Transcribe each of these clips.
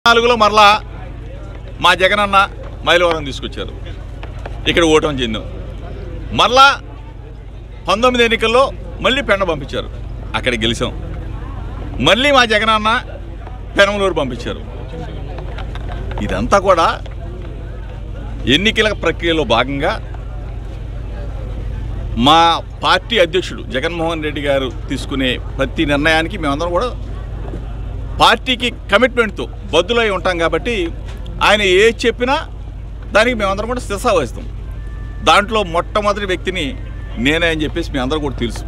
నాలుగులో మరలా మా జగనన్న మైలవరం తీసుకొచ్చారు ఇక్కడ ఓటమి చెందాం మరలా పంతొమ్మిది ఎన్నికల్లో మళ్ళీ పెండ పంపించారు అక్కడ గెలిచాం మళ్ళీ మా జగనన్న పెనమలూరు పంపించారు ఇదంతా కూడా ఎన్నికల ప్రక్రియలో భాగంగా మా పార్టీ అధ్యక్షుడు జగన్మోహన్ రెడ్డి గారు తీసుకునే ప్రతి నిర్ణయానికి మేమందరం కూడా పార్టీకి కమిట్మెంట్తో బద్దులై ఉంటాం కాబట్టి ఆయన ఏ చెప్పినా దానికి మేమందరం కూడా శిరసా వహిస్తాం దాంట్లో మొట్టమొదటి వ్యక్తిని నేనే అని చెప్పేసి మీ అందరూ కూడా తెలుసు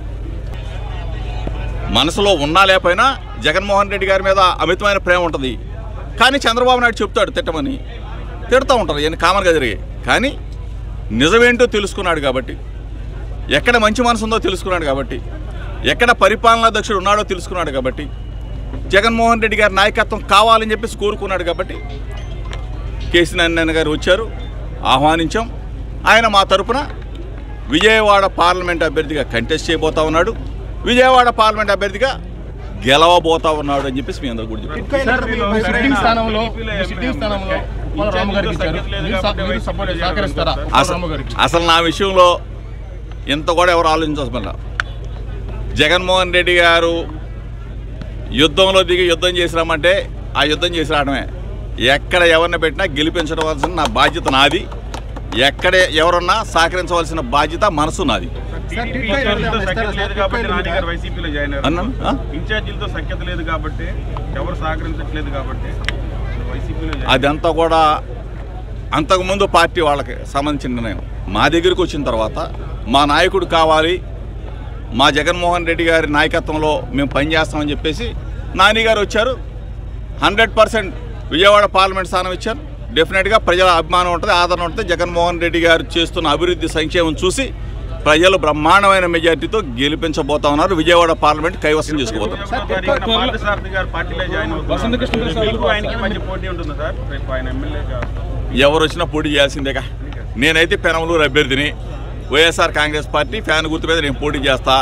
మనసులో ఉన్నా లేకపోయినా జగన్మోహన్ రెడ్డి గారి మీద అమితమైన ప్రేమ ఉంటుంది కానీ చంద్రబాబు నాయుడు చెప్తాడు తిట్టమని తిడతా ఉంటారు ఇవన్నీ కామన్గా జరిగాయి కానీ నిజమేంటో తెలుసుకున్నాడు కాబట్టి ఎక్కడ మంచి మనసు ఉందో తెలుసుకున్నాడు కాబట్టి ఎక్కడ పరిపాలనా దక్షుడు ఉన్నాడో తెలుసుకున్నాడు కాబట్టి జగన్మోహన్ రెడ్డి గారి నాయకత్వం కావాలని చెప్పేసి కోరుకున్నాడు కాబట్టి కేసీ నారాయణ గారు వచ్చారు ఆహ్వానించాం ఆయన మా తరపున విజయవాడ పార్లమెంట్ అభ్యర్థిగా కంటెస్ట్ చేయబోతా ఉన్నాడు విజయవాడ పార్లమెంట్ అభ్యర్థిగా గెలవబోతా ఉన్నాడు అని చెప్పేసి మీ అందరూ కూడా చెప్పారు సార్ మీ సిట్టింగ్ స్థానంలో మీ సిట్టింగ్ స్థానంలో వాళ్ళ రాము గారికి ఇచ్చారు మీరు సహ- మీరు సపోర్ట్ సహకరిస్తారా వాళ్ళ అసలు రాము గారికి అసలు నా విషయంలో ఇంత కూడా ఎవరు ఆలోచించాల్సిన జగన్మోహన్ రెడ్డి గారు యుద్ధంలో దిగి యుద్ధం చేసి రమ్మంటే ఆ యుద్ధం చేసి రావడమే ఎక్కడ ఎవరిని పెట్టినా గెలిపించవలసిన నా బాధ్యత నాది ఎక్కడ ఎవరన్నా సహకరించవలసిన బాధ్యత మనసు నాది సార్, టీడీపీ టిట్కో ఇన్ఛార్జీలతో ఇస్తారా? సఖ్యత లేదు కాబట్టి టిట్కో నాని గారు వైసీపీలో జాయిన్ అయ్యారు అన్నా ఆ? ఇన్ఛార్జీలతో సఖ్యత లేదు కాబట్టి ఎవరు సహకరించట్లేదు కాబట్టి వైసీపీలో జాయిన్ అదంతా కూడా అంతకుముందు పార్టీ వాళ్ళకి సంబంధించిన నిర్ణయం మా దగ్గరికి వచ్చిన తర్వాత మా నాయకుడు కావాలి మా జగన్మోహన్ రెడ్డి గారి నాయకత్వంలో మేము పనిచేస్తామని చెప్పేసి నాని గారు వచ్చారు హండ్రెడ్ పర్సెంట్ విజయవాడ పార్లమెంట్ స్థానం ఇచ్చారు డెఫినెట్గా ప్రజల అభిమానం ఉంటుంది ఆదరణ ఉంటుంది జగన్మోహన్ రెడ్డి గారు చేస్తున్న అభివృద్ధి సంక్షేమం చూసి ప్రజలు బ్రహ్మాండమైన మెజార్టీతో గెలిపించబోతా ఉన్నారు విజయవాడ పార్లమెంట్ కైవసం చేసుకోబోతున్నారు ఒకటో తారీఖున పార్థసారథి గారు పార్టీలో జాయిన్ వసంత కృష్ణ అవుతున్నారు ప్రసాద్ మీకు ఆయనకి మధ్య పోటీ ఉంటుంది సార్ రేపు ఆయన ఎమ్మెల్యేగా ఎవరు వచ్చినా పోటీ చేయాల్సిందేగా నేనైతే పెనమలూరు అభ్యర్థిని వైఎస్ఆర్ కాంగ్రెస్ పార్టీ ఫ్యాన్ గుర్తు మీద నేను పోటీ చేస్తా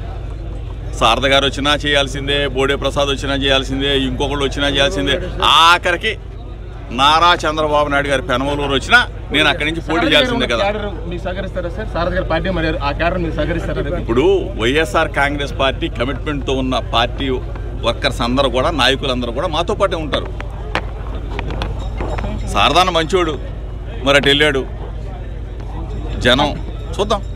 శారద గారు వచ్చినా చేయాల్సిందే బోడే ప్రసాద్ వచ్చినా చేయాల్సిందే ఇంకొకళ్ళు వచ్చినా చేయాల్సిందే ఆఖరికి నారా చంద్రబాబు నాయుడు గారి పెనమలూరు వచ్చినా నేను అక్కడి నుంచి పోటీ చేయాల్సిందే కదా క్యాడర్ మీకు సహకరిస్తారా సార్ సారథి గారు పార్టీ మరి ఆ క్యాడర్ మీకు సహకరిస్తారా రేపు? ఇప్పుడు వైఎస్ఆర్ కాంగ్రెస్ పార్టీ కమిట్మెంట్తో ఉన్న పార్టీ వర్కర్స్ అందరూ కూడా నాయకులందరూ కూడా మాతో పాటే ఉంటారు శారదాన మంచోడు మరి అటు వెళ్ళాడు జనం చూద్దాం